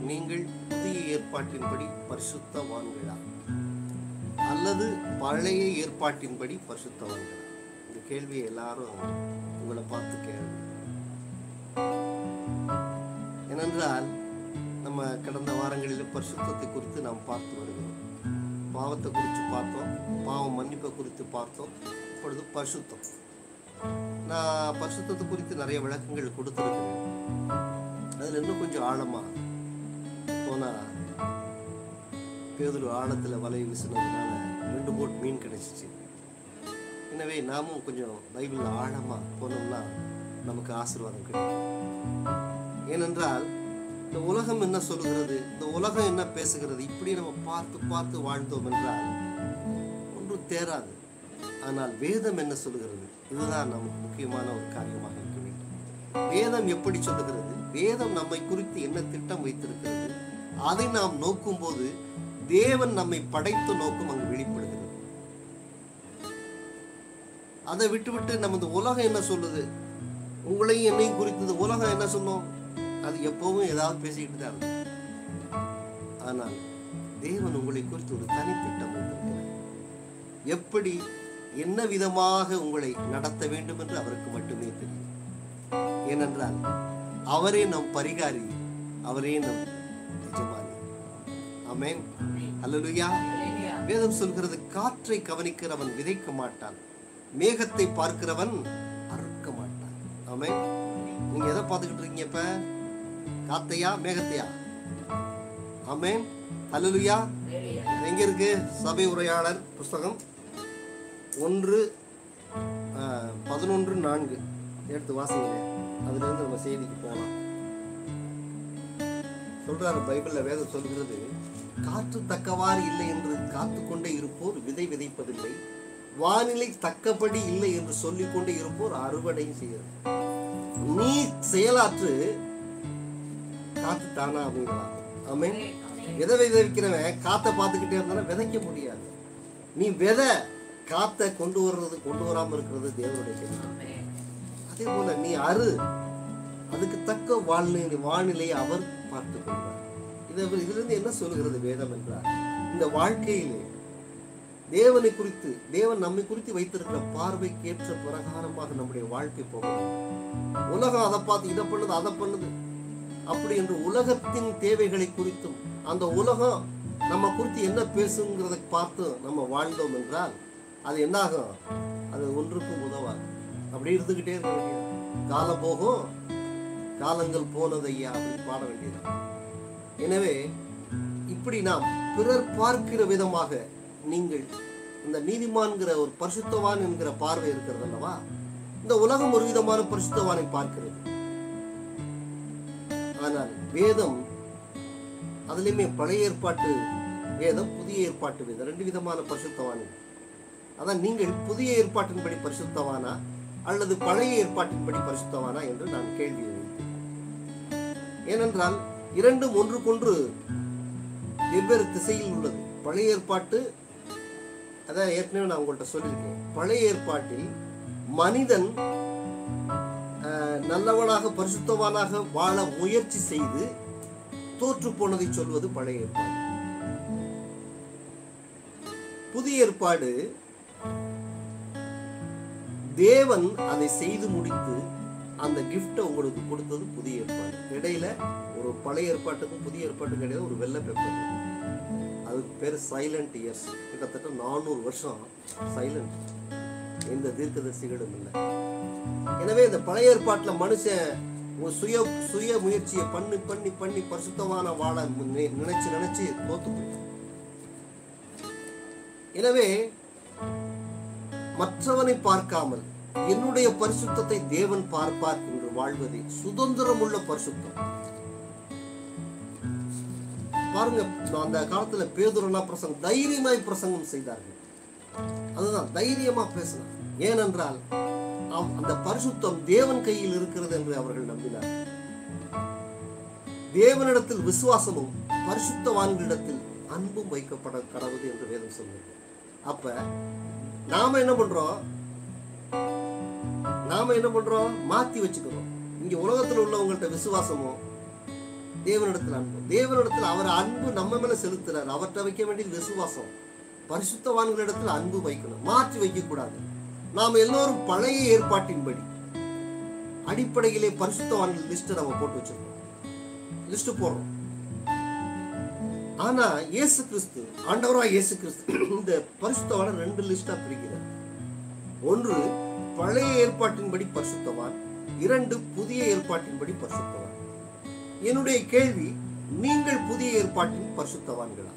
நீங்கள் புதிய ஏற்பாட்டின்படி பரிசுத்தவான்களா அல்லது பழைய ஏற்பாட்டின்படி பரிசுத்தவான்களா இந்த கேள்வியை எல்லாரும் உங்களை பார்த்து கேள்வி ஏனென்றால் நம்ம கடந்த வாரங்களில் பரிசுத்தத்தை குறித்து நாம் பார்த்து வருகிறோம் பாவத்தை குறித்து பார்த்தோம் பாவம் மன்னிப்பை குறித்து பார்த்தோம் இப்பொழுது பரிசுத்தம் நான் பரிசுத்தத்தை குறித்து நிறைய விளக்கங்கள் கொடுத்துருக்கிறேன் அதில் இன்னும் கொஞ்சம் ஆழமாக போனால் பேதுரு ஆழத்தில் வலை வீசினதுனால ரெண்டு போட் மீன் கிடைச்சிச்சு எனவே நாமும் கொஞ்சம் பைபிளில் ஆழமாக போனோம்னா நமக்கு ஆசீர்வாதம் கிடைக்கும் ஏனென்றால் இந்த உலகம் என்ன சொல்லுகிறது இந்த உலகம் என்ன பேசுகிறது இப்படி நம்ம பார்த்து பார்த்து வாழ்ந்தோம் என்றால் ஒன்றும் தேராது ஆனால் வேதம் என்ன சொல்லுகிறது இதுதான் நமக்கு முக்கியமான ஒரு காரியமாக இருக்க வேண்டும் வேதம் எப்படி சொல்லுகிறது வேதம் நம்மை குறித்து என்ன திட்டம் வைத்திருக்கிறது அதை நாம் நோக்கும்போது தேவன் நம்மை படைத்த நோக்கம் அங்கு வெளிப்படுகிறது அதை விட்டுவிட்டு நமது உலகம் என்ன சொல்லுது உங்களையும் என்னையும் குறித்து இந்த உலகம் என்ன சொல்லும் அது எப்பவும் ஏதாவது பேசிக்கிட்டு தான் இருக்கும் ஆனால் தேவன் உங்களை குறித்து ஒரு தனித்திட்டம் வைத்திருக்கிறார் எப்படி என்ன விதமாக உங்களை நடத்த வேண்டும் என்று அவருக்கு மட்டுமே தெரியும் ஏனென்றால் அவரே நம் பரிகாரி அவரே நம் எஜமானி ஆமென் அல்லேலூயா வேதம் சொல்கிறது காற்றை கவனிக்கிறவன் விதைக்க மாட்டான் மேகத்தை பார்க்கிறவன் அறுக்க மாட்டான் ஆமென் நீங்க எதை பார்த்துக்கிட்டு இருக்கீங்க இப்ப காத்தையா மேகத்தையா ஆமென் அல்லேலூயா எங்க இருக்கு சபை உரையாளர் புஸ்தகம் ஒன்று ஆஹ், பதினொன்று நான்கு எடுத்து வாசிங்க அதுல இருந்து நம்ம செய்திக்கு போகலாம் சொல்றாரு பைபிள்ல வேதம் சொல்கிறது காற்று தக்கவாறு இல்லை என்று காத்து கொண்டே இருப்போர் விதை விதைப்பதில்லை வானிலை தக்கபடி இல்லை என்று சொல்லிக் கொண்டே இருப்போர் அறுவடையும் செய்கிறது நீ செயலாற்று காத்து தானா அமைக்கலாம் ஆமென் விதை விதைக்கிறவன் காத்தை பார்த்துக்கிட்டே இருந்தாலும் விதைக்க முடியாது நீ விதை காத்தை கொண்டு வர்றது கொண்டு வராம இருக்கிறது தேவனுடைய கையில் அதே போல நீ அரு அதுக்கு தக்க வாழ்நிலை வானிலையை அவர் பார்த்து கொள்வார் இதை இதிலிருந்து என்ன சொல்லுகிறது வேதம் என்றால் இந்த வாழ்க்கையிலே தேவனை குறித்து தேவன் நம்மை குறித்து வைத்திருக்கிற பார்வைக்கு ஏற்ற பிரகாரமாக நம்முடைய வாழ்க்கை போகணும் உலகம் அதை பார்த்து இதை பண்ணுது அதை பண்ணுது அப்படி என்று உலகத்தின் தேவைகளை குறித்தும் அந்த உலகம் நம்ம குறித்து என்ன பேசுங்கிறத பார்த்து நம்ம வாழ்ந்தோம் என்றால் அது என்னாகும் அது ஒன்றுக்கும் உதவாது அப்படி இருந்துகிட்டே இருக்க வேண்டியது காலம் போகும் காலங்கள் போனது ஐயா அப்படின்னு பாட வேண்டியது எனவே இப்படி நாம் பிறர் பார்க்கிற விதமாக நீங்கள் இந்த நீதிமான்கிற ஒரு பரிசுத்தவான் என்கிற பார்வை இருக்கிறது அல்லவா இந்த உலகம் ஒரு விதமான பரிசுத்தவானை பார்க்கிறது ஆனால் வேதம் அதுலயுமே பழைய ஏற்பாட்டு வேதம் புதிய ஏற்பாட்டு வேதம் ரெண்டு விதமான பரிசுத்தவான்கள் அதான் நீங்கள் புதிய ஏற்பாட்டின்படி பரிசுத்தவானா அல்லது பழைய ஏற்பாட்டின்படி பரிசுத்தவானா என்று நான் கேள்வி வைத்தேன் ஏனென்றால் இரண்டும் ஒன்றுக்கொன்று வெவ்வேறு திசையில் உள்ளது பழைய ஏற்பாட்டு அதான் ஏற்கனவே நான் உங்கள்கிட்ட சொல்லியிருக்கேன் பழைய ஏற்பாட்டில் மனிதன் ஆஹ், நல்லவனாக பரிசுத்தவானாக வாழ முயற்சி செய்து தோற்று போனதை சொல்வது பழைய ஏற்பாடு புதிய ஏற்பாடு தேவன் அதை செய்து முடித்து அந்த கிஃப்டை உங்களுக்கு கொடுத்தது புதிய ஏற்பாடு இடையில ஒரு பழைய ஏற்பாட்டுக்கும் புதிய ஏற்பாட்டுக்கும் இடையில ஒரு வெள்ளை பேப்பர் அதுக்கு பேர் சைலண்ட் இயர்ஸ் கிட்டத்தட்ட நானூறு வருஷம் சைலண்ட் எந்த தீர்க்கதரிசிகளும் இல்லை எனவே இந்த பழைய ஏற்பாட்டுல மனுஷன் ஒரு சுய சுய முயற்சியை பண்ணி பண்ணி பண்ணி பரிசுத்தமான வாழ நி- நினைச்சு நினைச்சு தோத்து போயிட்டான் எனவே மற்றவனை பார்க்காமல் என்னுடைய பரிசுத்தத்தை தேவன் பார்ப்பார் என்று வாழ்வதே சுதந்திரமுள்ள பரிசுத்தம் பாருங்க அந்த காலத்துல பேதுரெல்லாம் பிரசங்கம் தைரியமாய் பிரசங்கம் செய்தார்கள் அதுதான் தைரியமா பேசினார் ஏனென்றால் அவ்- அந்த பரிசுத்தம் தேவன் கையில் இருக்கிறது என்று அவர்கள் நம்பினார் தேவனிடத்தில் விசுவாசமும் பரிசுத்தவான்களிடத்தில் அன்பும் வைக்கப்பட கடவுது என்று வேதம் சொல்லுது அப்ப நாம என்ன பண்றோம் நாம என்ன பண்றோம் மாத்தி வச்சுக்கிறோம் இங்க உலகத்துல உள்ளவங்கள்ட்ட விசுவாசமும் தேவனிடத்தில் அன்பு தேவனிடத்தில் அவர் அன்பு நம்ம மேல செலுத்துறாரு அவர்கிட்ட வைக்க வேண்டியது விசுவாசம் பரிசுத்தவான்களிடத்தில் அன்பு வைக்கணும் மாற்றி வைக்க கூடாது நாம் எல்லோரும் பழைய ஏற்பாட்டின்படி அடிப்படையிலே பரிசுத்தவான்கள் லிஸ்ட் நம்ம போட்டு வச்சிருக்கோம் லிஸ்ட் போடுறோம் ஆனா இயேசு கிறிஸ்து ஆண்டவரா இயேசு கிறிஸ்து இந்த பரிசுத்தவான ரெண்டு லிஸ்டா பிரிக்கிறார் ஒன்று பழைய ஏற்பாட்டின்படி பரிசுத்தவான் இரண்டு புதிய ஏற்பாட்டின்படி பரிசுத்தவான் என்னுடைய கேள்வி நீங்கள் புதிய ஏற்பாட்டின் பரிசுத்தவான்களா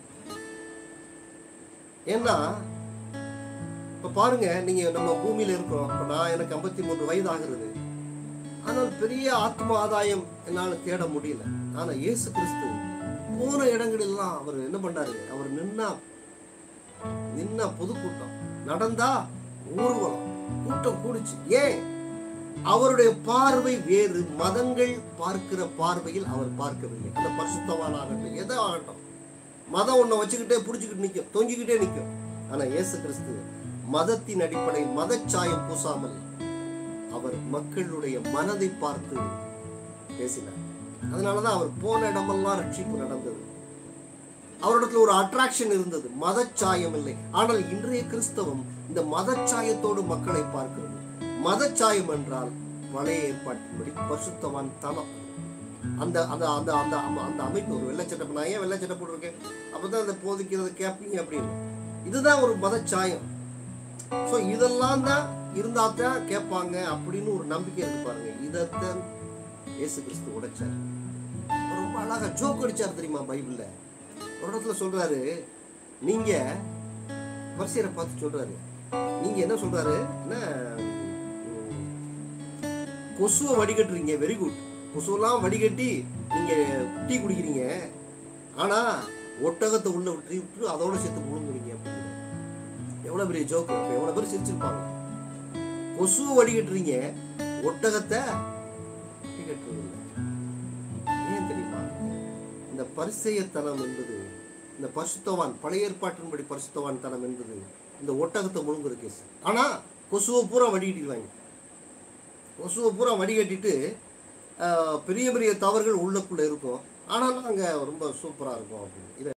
ஏன்னா இப்ப பாருங்க நீங்க நம்ம பூமியில இருக்கிறோம் இப்ப நான் எனக்கு ஐம்பத்தி மூன்று வயது ஆகிறது ஆனால் பெரிய ஆத்ம ஆதாயம் என்னால தேட முடியல ஆனா இயேசு கிறிஸ்து போன இடங்களெல்லாம் அவர் என்ன பண்ணாரு அவர் நின்னா நின்னா பொதுக்கூட்டம் நடந்தா ஊர்வலம் கூட்டம் கூடுச்சு ஏன் அவருடைய பார்வை வேறு மதங்கள் பார்க்கிற பார்வையில் அவர் பார்க்கவில்லை அந்த பரிசுத்தவான் ஆகட்டும் எதோ ஆகட்டும் மதம் ஒன்றை வச்சுக்கிட்டே பிடிச்சிக்கிட்டு நிற்கும் தொங்கிக்கிட்டே நிற்கும் ஆனா இயேசு கிறிஸ்து மதத்தின் அடிப்படையில் மதச்சாயம் பூசாமல் அவர் மக்களுடைய மனதை பார்த்து பேசினார் அதனாலதான் அவர் போன இடமெல்லாம் ரட்சிப்பு நடந்தது அவரிடத்துல ஒரு அட்ராக்ஷன் இருந்தது மதச்சாயம் இல்லை ஆனால் இன்றைய கிறிஸ்தவம் இந்த மதச்சாயத்தோடு மக்களை பார்க்கிறது மதச்சாயம் என்றால் பழைய ஏற்பாட்டின்படி பரிசுத்தவான் தனம் அந்த அந்த அந்த அந்த அம- அந்த அமைப்பு ஒரு வெள்ளச்சட்டை நான் ஏன் வெள்ளச்சட்டை போட்டிருக்கேன் அப்பதான் அந்த போதிக்கிறது கேட்பீங்க அப்படின்னு இதுதான் ஒரு மதச்சாயம் ஸோ இதெல்லாம் தான் இருந்தா தான் கேட்பாங்க அப்படின்னு ஒரு நம்பிக்கை இருக்கு பாருங்க இதைத்தான் இயேசு கிறிஸ்து உடைச்சார் அவர் ரொம்ப அழகா ஜோக் அடிச்சார் தெரியுமா பைபிள்ல ஒரு இடத்துல சொல்றாரு நீங்க வரிசையரை பார்த்து சொல்றாரு நீங்க என்ன சொல்றாரு என்ன உம், கொசுவை வடிகட்டுறீங்க வெரி குட் கொசுவெல்லாம் வடிகட்டி நீங்க டீ குடிக்கிறீங்க ஆனா ஒட்டகத்தை உள்ள விட்டு விட்டு அதோட சேர்த்து முழுங்குறீங்க அப்படின்னு எவ்வளவு பெரிய ஜோக்கு அப்ப எவ்வளவு பேர் சிரிச்சிருப்பாங்க கொசுவை வடிகட்டுறீங்க ஒட்டகத்தை வடிகட்டுறது இல்லை ஏன் தெரியுமா இந்த பரிசெயத்தனம் என்பது இந்த பரிசுத்தவான் பழைய ஏற்பாட்டின்படி பரிசுத்தவான் தனம் என்பது இந்த ஒட்டகத்தை முழுங்குற கேஸ் ஆனா கொசுவை பூரா வடிகட்டிடுவாங்க கொசுவை பூரா வடிகட்டிட்டு ஆஹ், பெரிய பெரிய தவறுகள் உள்ளக்குள்ள இருக்கும் ஆனாலும் அங்கே ரொம்ப சூப்பராக இருக்கும் அப்படின்னு இதை